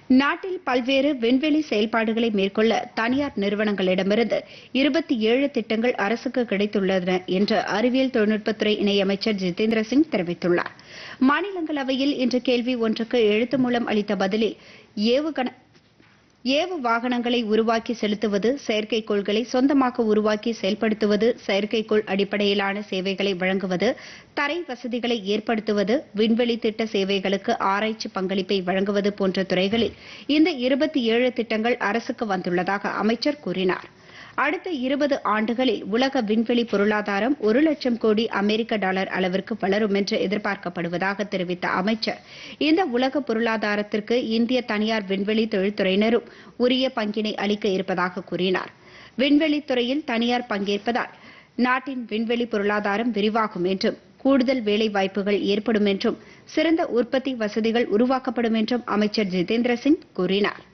நாட்டில் பல்வேறு விண்வெளி செயல்பாடுகளை மேற்கொள்ள தனியார் நிறுவனங்களிடமிருந்து இருபத்தி ஏழு திட்டங்கள் அரசுக்கு கிடைத்துள்ளன என்று அறிவியல் தொழில்நுட்பத்துறை இணையமைச்சர் ஜிதேந்திர சிங் தெரிவித்துள்ளார் மாநிலங்களவையில் இன்று கேள்வி ஒன்றுக்கு எழுத்து மூலம் அளித்த பதிலில் ஏவுகண ஏவு வாகனங்களை உருவாக்கி செலுத்துவது செயற்கைக்கோள்களை சொந்தமாக உருவாக்கி செயல்படுத்துவது செயற்கைக்கோள் அடிப்படையிலான சேவைகளை வழங்குவது தரை வசதிகளை ஏற்படுத்துவது விண்வெளி திட்ட சேவைகளுக்கு ஆராய்ச்சி பங்களிப்பை வழங்குவது போன்ற துறைகளில் இந்த இருபத்தி ஏழு திட்டங்கள் அரசுக்கு வந்துள்ளதாக அமைச்சர் கூறினார் அடுத்த இருபது ஆண்டுகளில் உலக விண்வெளி பொருளாதாரம் ஒரு லட்சம் கோடி அமெரிக்க டாலர் அளவிற்கு வளரும் என்று எதிர்பார்க்கப்படுவதாக தெரிவித்த அமைச்சர் இந்த உலக பொருளாதாரத்திற்கு இந்திய தனியார் விண்வெளி தொழில்துறையினரும் உரிய பங்கினை அளிக்க இருப்பதாக கூறினார் விண்வெளித் துறையில் தனியார் பங்கேற்பதால் நாட்டின் விண்வெளி பொருளாதாரம் விரிவாகும் என்றும் கூடுதல் வேலை வாய்ப்புகள் ஏற்படும் என்றும் சிறந்த உற்பத்தி வசதிகள் உருவாக்கப்படும் என்றும் அமைச்சர் ஜிதேந்திர சிங் கூறினார்